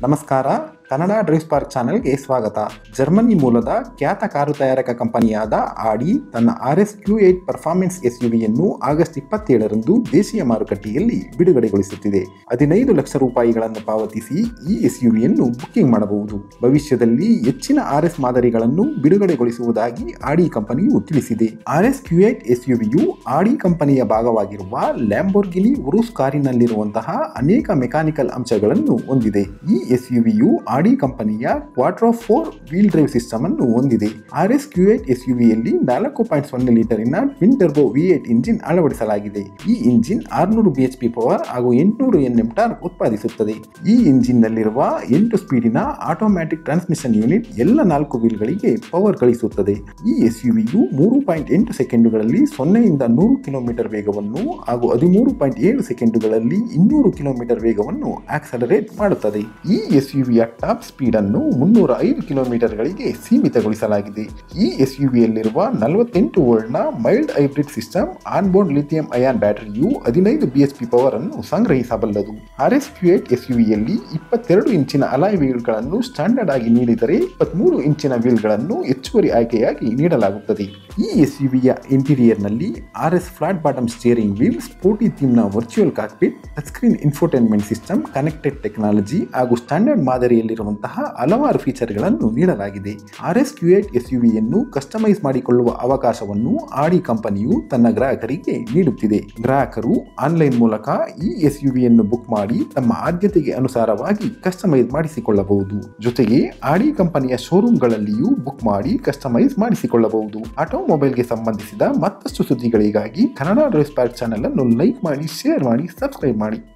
ನಮಸ್ಕಾರ Kannada drive spark ಚಾನೆಲ್ಗೆ ಸ್ವಾಗತ ಜರ್ಮನಿ ಮೂಲದ ಖ್ಯಾತ ಕಾರು ತಯಾರಕ ಕಂಪನಿಯಾದ ಆಡಿ ತನ್ನ R S Q eight performance S ಯುವಿಯನ್ನು ಆಗಸ್ಟ್ ಇಪ್ಪತ್ತೇಳರಂದು ದೇಶೀಯ ಮಾರುಕಟ್ಟೆಯಲ್ಲಿ ಬಿಡುಗಡೆಗೊಳಿಸುತ್ತಿದೆ ಹದಿನೈದು ಲಕ್ಷ ರೂಪಾಯಿಗಳನ್ನು ಪಾವತಿಸಿ ಈ ಎಸ್ ಯುವಿಯನ್ನು ಬುಕ್ಕಿಂಗ್ ಮಾಡಬಹುದು ಭವಿಷ್ಯದಲ್ಲಿ ಹೆಚ್ಚಿನ ಆರ್ ಎಸ್ ಮಾದರಿಗಳನ್ನು ಬಿಡುಗಡೆಗೊಳಿಸುವುದಾಗಿ ಆಡಿ ಕಂಪನಿಯು ತಿಳಿಸಿದೆ R S Q eight S ಯುವಿಯು ಆಡಿ ಕಂಪನಿಯ ಭಾಗವಾಗಿರುವ ಲ್ಯಾಂಬೋರ್ಗಿನಿ ಉರುಸ್ ಕಾರಿನಲ್ಲಿರುವಂತಹ ಅನೇಕ ಮೆಕ್ಯಾನಿಕಲ್ ಅಂಶಗಳನ್ನು ಹೊಂದಿದೆ ಈ ಎಸ್ ಯುವಿಯು ಆಡಿ ಕಂಪನಿಯ quattro four wheel drive system ಅನ್ನು ಹೊಂದಿದೆ R S Q eight S ಯುವಿಯಲ್ಲಿ ನಾಲ್ಕು ಪಾಯಿಂಟ್ ಸೊನ್ನೆ ಲೀಟರಿನ twin turbo V eight engine ಅಳವಡಿಸಲಾಗಿದೆ ಈ ಇಂಜಿನ್ ಆರ್ನೂರು ಬಿ ಎಚ್ ಪಿ ಪವರ್ ಹಾಗೂ ಎಂಟುನೂರು ಎನ್ ಎಂ ಟಾರ್ಕ್ ಉತ್ಪಾದಿಸುತ್ತದೆ ಈ ಇಂಜಿನ್ ನಲ್ಲಿರುವ ಎಂಟು ಸ್ಪೀಡಿನ ಆಟೋಮ್ಯಾಟಿಕ್ ಟ್ರಾನ್ಸ್ಮಿಷನ್ ಯೂನಿಟ್ ಎಲ್ಲ ನಾಲ್ಕು ವೀಲ್ಗಳಿಗೆ ಪವರ್ ಕಳಿಸುತ್ತದೆ ಈ ಎಸ್ ಯುವಿಯು ಮೂರು ಪಾಯಿಂಟ್ ಎಂಟು ಸೆಕೆಂಡುಗಳಲ್ಲಿ ಸೊನ್ನೆಯಿಂದ ನೂರು ಕಿಲೋಮೀಟರ್ ವೇಗವನ್ನು ಹಾಗೂ ಹದಿಮೂರು ಪಾಯಿಂಟ್ ಏಳು ಸೆಕೆಂಡುಗಳಲ್ಲಿ ಇನ್ನೂರು ಕಿಲೋಮೀಟರ್ ವೇಗವನ್ನು ಆಕ್ಸಲರೇಟ್ ಮಾಡುತ್ತದೆ ಈ ಎಸ್ ಯುವಿಯ ಟಾಪ್ ಸ್ಪೀಡ್ ಅನ್ನು ಮುನ್ನೂರ ಐದು ಕಿಲೋಮೀಟರ್ಗಳಿಗೆ ಸೀಮಿತಗೊಳಿಸಲಾಗಿದೆ ಈ ಎಸ್ ಯುವಿಯಲ್ಲಿರುವ ನಲವತ್ತೆಂಟು ವೋಲ್ಟ್ನ mild hybrid system onboard lithium ion ಬ್ಯಾಟರಿಯು ಹದಿನೈದು ಬಿ ಎಚ್ ಪಿ ಪವರ್ ಅನ್ನು ಸಂಗ್ರಹಿಸಬಲ್ಲದು R S Q eight S ಯುವಿಯಲ್ಲಿ ಇಪ್ಪತ್ತೆರಡು ಇಂಚಿನ ಅಲಾಯ್ ವೀಲ್ಗಳನ್ನು ಸ್ಟ್ಯಾಂಡರ್ಡ್ ಆಗಿ ನೀಡಿದರೆ ಇಪ್ಪತ್ಮೂರು ಇಂಚಿನ ವೀಲ್ಗಳನ್ನು ಹೆಚ್ಚುವರಿ ಆಯ್ಕೆಯಾಗಿ ನೀಡಲಾಗುತ್ತದೆ ಈ ಎಸ್ ಯುವಿಯ ಇಂಟೀರಿಯರ್ನಲ್ಲಿ R S flat bottom steering wheel sporty ಥೀಮ್ನ virtual cockpit touch screen infotainment system connected technology ಹಾಗೂ ಸ್ಟ್ಯಾಂಡರ್ಡ್ ಮಾದರಿಯಲ್ಲಿರುವಂತಹ ಹಲವಾರು ಫೀಚರ್ಗಳನ್ನು ನೀಡಲಾಗಿದೆ R S Q eight S ಯುವಿಯನ್ನು ಕಸ್ಟಮೈಸ್ ಮಾಡಿಕೊಳ್ಳುವ ಅವಕಾಶವನ್ನು ಆಡಿ ಕಂಪನಿಯು ತನ್ನ ಗ್ರಾಹಕರಿಗೆ ನೀಡುತ್ತಿದೆ ಗ್ರಾಹಕರು ಆನ್ಲೈನ್ ಮೂಲಕ ಈ ಎಸ್ ಯುವಿಯನ್ನು ಬುಕ್ ಮಾಡಿ ತಮ್ಮ ಆದ್ಯತೆಗೆ ಅನುಸಾರವಾಗಿ ಕಸ್ಟಮೈಸ್ ಮಾಡಿಸಿಕೊಳ್ಳಬಹುದು ಜೊತೆಗೆ ಆಡಿ ಕಂಪನಿಯ ಶೋರೂಮ್ಗಳಲ್ಲಿಯೂ ಬುಕ್ ಮಾಡಿ ಕಸ್ಟಮೈಸ್ ಮಾಡಿಸಿಕೊಳ್ಳಬಹುದು ಆಟೋಮೊಬೈಲ್ಗೆ ಸಂಬಂಧಿಸಿದ ಮತ್ತಷ್ಟು ಸುದ್ದಿಗಳಿಗಾಗಿ ಕನ್ನಡ ಡ್ರೆಸ್ ಪ್ಯಾಕ್ ಚಾನೆಲ್ ಅನ್ನು ಲೈಕ್ ಮಾಡಿ ಶೇರ್ ಮಾಡಿ ಸಬ್ಸ್ಕ್ರೈಬ್ ಮಾಡಿ